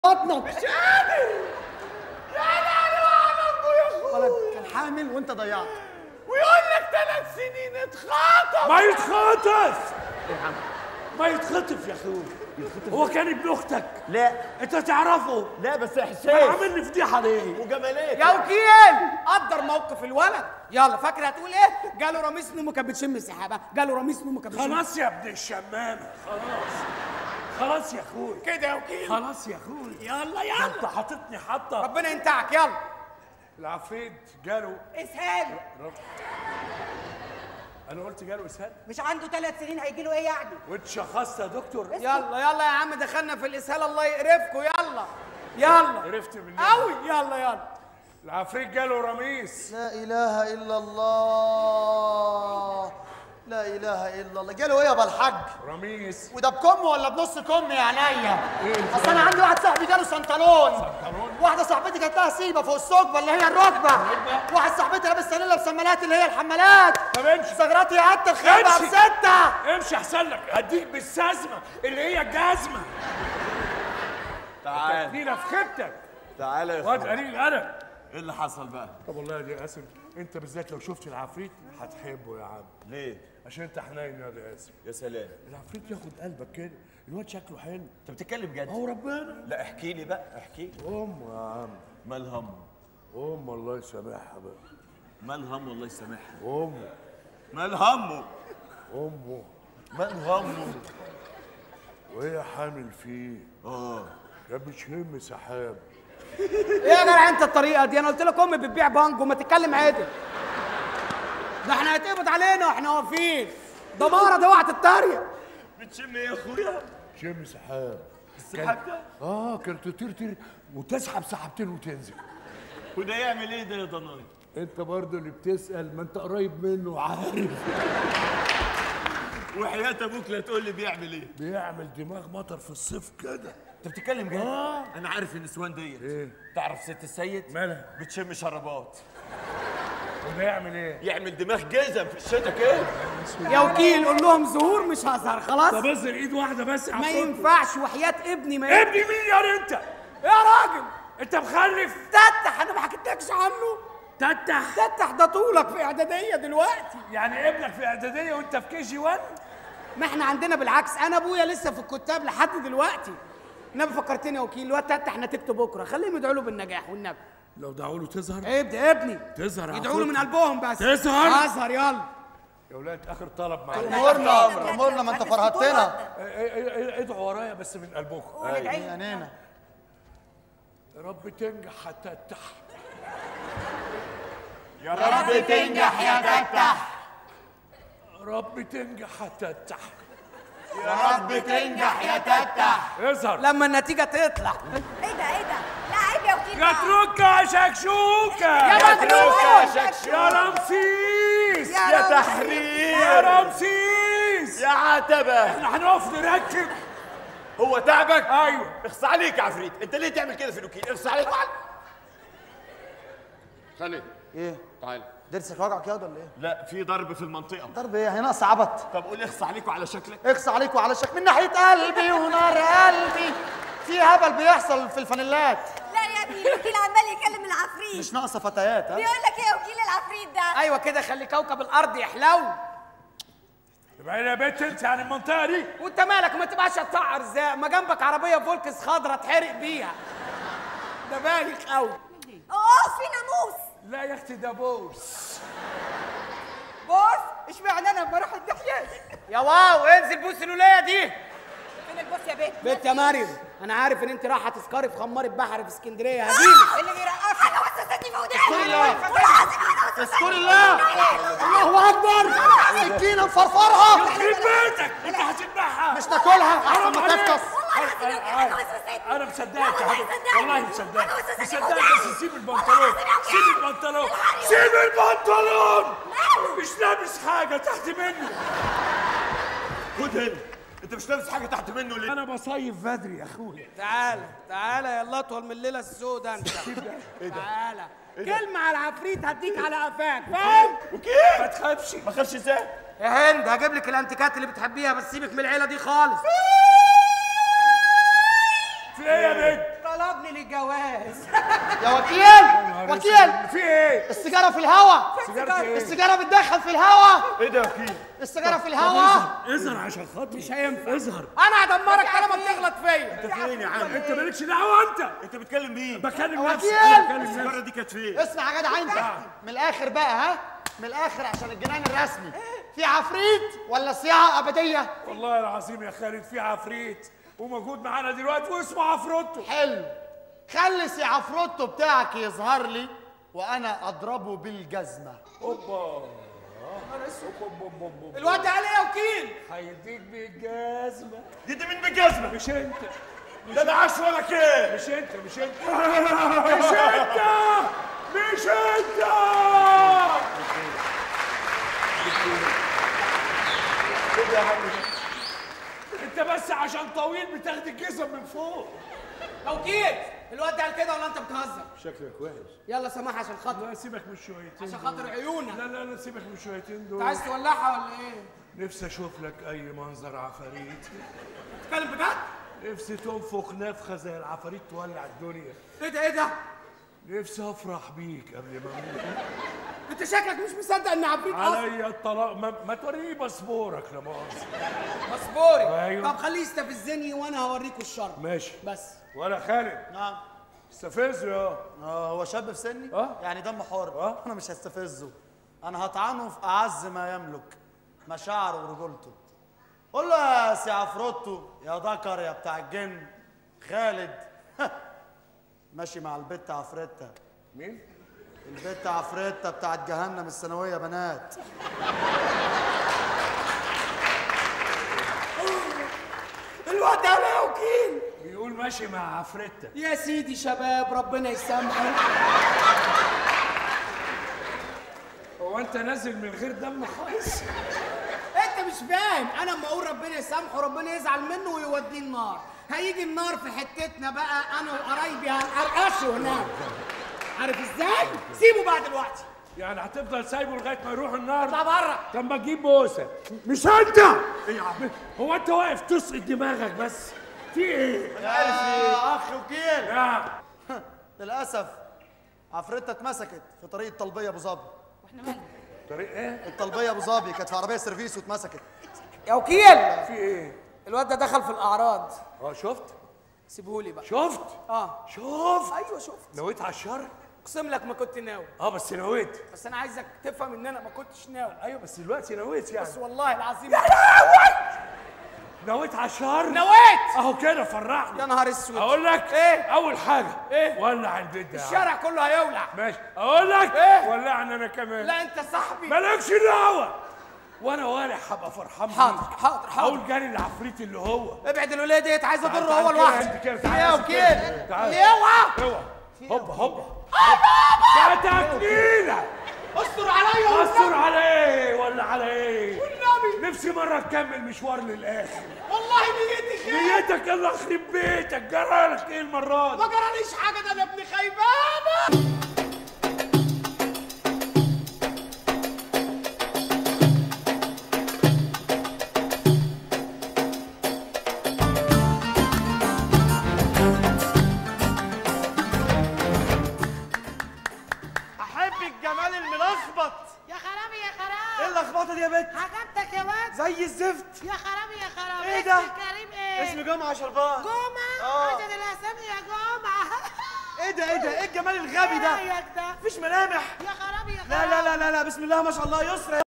بطنك مش قادر يعني انا وعمل يا اخويا ولد كان حامل وانت ضيعت ويقول لك ثلاث سنين اتخاطب ما يتخاطف ما يتخطف يا اخوي هو كان ابن اختك لا انت تعرفه لا بس يا ما حسين عامل لي فضيحه ليه وجمالات يا وكيل قدر موقف الولد يلا فاكر هتقول ايه جاله رميس نومه كانت بتشم السحابه جاله رميس نومه كانت بتشم خلاص يا ابن الشمامه خلاص خلاص يا اخوي كده يا وكيل خلاص يا اخوي يلا ده يلا انت حاططني حاطه ربنا ينتعك يلا العفريت جاله اسهال انا قلت جاله اسهال مش عنده ثلاث سنين هيجي له ايه يعني وانت شخصت يا دكتور يلا يلا يا عم دخلنا في الاسهال الله يقرفكم يلا يلا عرفت منين قوي يلا يلا العفريت جاله رميس لا اله الا الله لا اله الا الله جاله ايه يا بالحاج رميس وده بكم ولا بنص كم يا عينيا اصل انا عندي واحد صاحبي جاله سنطلون سنطلون؟ واحده صاحبتي جات لها سيبه فوق الثقبه اللي هي الركبه واحد صاحبتي لابس سنيله بسمالات اللي هي الحمالات طب امشي ثغرات يا قد الخيبه امشي. بسته امشي احسن لك هديك بالسزمه اللي هي الجزمه تعال تكنينه في خيبتك تعال يا واد اخويا قليل انا ايه اللي حصل بقى طب والله يا دي قاسم انت بالذات لو شفت العفريت هتحبه يا عم ليه عشان انت حنين يا دي قاسم يا سلام العفريت ياخد قلبك كده الواد شكله حلو انت بتتكلم جد اهو ربنا لا احكي لي بقى احكي لي ام يا عم مال هم ام الله يسامحها بقى مال هم الله يسامحها ام مال همه امه مال همه وهي حامل فيه اه يا بتشم سحاب ايه يا جدع انت الطريقه دي انا قلت لك امي بتبيع بانجو ما تتكلم عادل ده احنا هيتقبض علينا واحنا واقفين ده مرض اوعى تتريق بتشم ايه يا اخويا شم سحاب السحاب ده اه كانت تطير طير وتسحب سحبتين وتنزل وده يعمل ايه ده يا ضناي انت برضه اللي بتسال ما انت قريب منه وعارف وحياة ابوك لا تقول لي بيعمل ايه بيعمل دماغ مطر في الصيف كده انت بتتكلم جد آه. انا عارف النسوان ديت ايه تعرف ست السيد مالها بتشم شرابات وده يعمل ايه يعمل دماغ جزم في الشتا كده يا وكيل قول لهم ظهور مش هزار خلاص طب اظهر ايد واحده بس ما عفروت. ينفعش وحياه ابني ما ينفعش. ابني مين يا انت يا راجل انت مخلف تتح انا ما حكيتلكش عنه تتح تتح ده طولك في اعداديه دلوقتي يعني ابنك في اعداديه وانت في كي جي 1 ما احنا عندنا بالعكس انا ابويا لسه في الكتاب لحد دلوقتي النبي فكرتني يا وكيل الواد تتح نتيجته بكره خليهم يدعوا له بالنجاح والنبي لو دعوا له تظهر ابدا ابني تظهر يا يدعوا له عفروت. من قلبهم بس تظهر. اظهر يلا يا ولاد اخر طلب معايا امورنا امورنا ما انت فرهدتنا ادعوا ورايا بس من قلبكم يا نينا يا رب تنجح حتى تتح يا رب تنجح يا تفتح يا رب تنجح حتى تتح يا رب تنجح يا تفتح اظهر لما النتيجه تطلع ايه ده ايه ده لا عيب يا وكيل يا تركة يا شكشوكة يا مجنون يا شكشوك يا رمسيس يا تحرير يا رمسيس يا عتبة احنا هنقف نركب هو تعبك؟ ايوه اخص عليك يا عفريت انت ليه تعمل كده في الوكيل اخص عليك وعلى خلي ايه تعال ضرسك وجعك ياض ولا ايه لا في ضرب في المنطقة ضرب ايه هي ناقصه عبط طب قول اخص عليك وعلى شكلك اقص عليك وعلى شك من ناحيه قلبي ونار قلبي في هبل بيحصل في الفانيلات لا يا ابني الوكيل عمال يكلم العفريت مش ناقصه فتيات ها بيقول لك ايه يا وكيل العفريت ده ايوه كده خلي كوكب الارض يحلو يبقى يا بنت انت يعني المنطقة دي وانت مالك ما تبقاش هتطع ارزاق ما جنبك عربيه فولكس خضرا تحرق بيها ده بايخ قوي اه في ناموس لا يا اختي ده بوس بص اشمعنى انا لما اروح الدحيح يا واو انزل بوس الولايه دي فين البص يا بنت بنت يا مريم انا عارف ان انت رايحه تسكري في خماره بحر في اسكندريه هجيلك اللي بيرقص حاجه وسوستني في وداني الله. والله العظيم حاجه اذكر الله الله اكبر سكينه مفرفرها يخرب بيتك انت هتذبحها مش ناكلها احسن ما عليك. تفطس والله العظيم يا وكيل حاجه وسوستني انا مصدقك يا والله حبيبي صدقني. والله مصدقك حاجة وسوستني في مصدقك وداني. بس سيب البنطلون سيب البنطلون سيب البنطلون مش لابس حاجة تحت منه خد هنا انت مش لابس حاجة تحت منه ليه؟ انا بصيف بدري يا اخويا تعالى تعالى يلا اطول من الليله السوداء انت تعالى كلمه على العفريت هديك على قفاك فاهم وكيف؟ ما تخافش ما خافش ازاي؟ يا هند هجيب لك الانتيكات اللي بتحبيها بس سيبك من العيله دي خالص في ايه يا بنت طلع قابل الجواز يا وكيل وكيل في ايه؟ السيجاره في الهوا سيجارتي ايه؟ السيجاره بتدخل في الهوا ايه ده يا وكيل السيجاره في الهوا اظهر عشان خاطري مش هينفع اظهر انا هدمرك طالما بتغلط فيا انت فين يا عم انت مالكش دعوه انت انت بتكلم مين بكلم وكيل! نفسي أنا بكلم نفسي المره دي كانت فين اسمع يا جدع انت من الاخر بقى ها من الاخر عشان الجنان الرسمي في عفريت ولا صياعه ابديه والله العظيم يا خالد في عفريت وموجود معانا دلوقتي واسمه عفروتو حلو خلي سي عفروتو بتاعك يظهر لي وانا اضربه بالجزمه اوبا الواد ده قال ايه يا وكيل هيديك بالجزمه جد مين بالجزمه مش انت ده انا عاش ولا كده مش انت مش انت مش انت مش انت انت بس عشان طويل بتاخد الجزم من فوق يا وكيل الواد ده قال كده ولا انت بتهزر شكلك وحش يلا سماح عشان خاطر لا سيبك من الشويتين عشان دول. خاطر عيونك لا لا لا سيبك من الشويتين انت دول عايز تولعها ولا ايه نفسي اشوف لك اي منظر عفاريت تتكلم بجد نفسي تنفخ نفخه زي العفاريت تولع الدنيا ايه ده ايه ده نفسي افرح بيك قبل ما اموت انت شكلك مش مصدق ان عفريت اصلا عليا الطلاق ما, ما توريني باسبورك لا مؤاخذه مصبوري أيوة. طب خليه يستفزني وانا هوريكوا الشر ماشي بس ولا خالد نعم استفزه يا اه هو شاب في سني آه. يعني دم حر آه. انا مش هستفزه انا هطعنه في اعز ما يملك مشاعره ورجولته قول له يا سي عفروتو يا ذكر يا بتاع الجن خالد ماشي مع البت عفرتة مين؟ البت عفرتة بتاعت جهنم الثانوية بنات الواد ده قال ايه يا وكيل بيقول ماشي مع عفرتة يا سيدي شباب ربنا يسامحه هو انت نازل من غير دم خالص انت مش فاهم انا اما اقول ربنا يسامحه ربنا يزعل منه ويوديه النار هيجي النار في حتتنا بقى انا وقرايبي هنقرقشه هناك عارف ازاي سيبه بقى دلوقتي يعني هتفضل سايبه لغايه ما يروح النار اطلع بره طب ما تجيب بوسه مش انت ايه يا عم هو انت واقف تسقط دماغك بس في ايه يا اخ وكيل يا للاسف عفرتة اتمسكت في طريق الطلبية ابو ظبي طريق ايه الطلبية ابو ظبي كانت في عربية سيرفيس واتمسكت يا وكيل في ايه الواد ده دخل في الاعراض اه شفت سيبهولي بقى شفت اه شفت ايوه شفت نويت على الشر اقسم لك ما كنت ناوي اه بس نويت بس انا عايزك تفهم ان انا ما كنتش ناوي ايوه بس دلوقتي نويت يعني بس والله العظيم نويت على الشر نويت اهو كده فرحني يا نهار اسود اقول لك ايه اول حاجه إيه؟ ولع البيت ده يا عم. الشارع كله هيولع ماشي اقول لك إيه؟ ولعني انا كمان لا انت صاحبي مالكش دعوه وانا والع هبقى فرحان حاضر بيك. حاضر حاضر اقول جالي العفريت اللي هو ابعد الولايه ديت عايز اضر تعال هو كده لوحده انت كده، يا تعال وكيل. كده. تعال. اوعى اوعى هوبا هوبا كتاكلينا استر عليا استر على ايه ولا على ايه والنبي نفسي مره نكمل مشوار للاخر والله نيتي خير نيتك الله يخرب بيتك جرالك ايه المره ما دي جراليش حاجه ده انا ابن خيبانه احب الجمال الملخبط يا خرابي يا ايه خراب اللخبطه دي يا بت عجبتك يا واد زي الزفت يا خرابي يا خراب إيه ده؟ اسم الكريم ايه اسم جمعه شربان جمعة آه. عشان الاسامي يا جمعة ايه ده ايه ده ايه الجمال الغبي ده ايه رايك ده مفيش ملامح يا خرابي يا خراب لا لا لا لا لا بسم الله ما شاء الله يسرى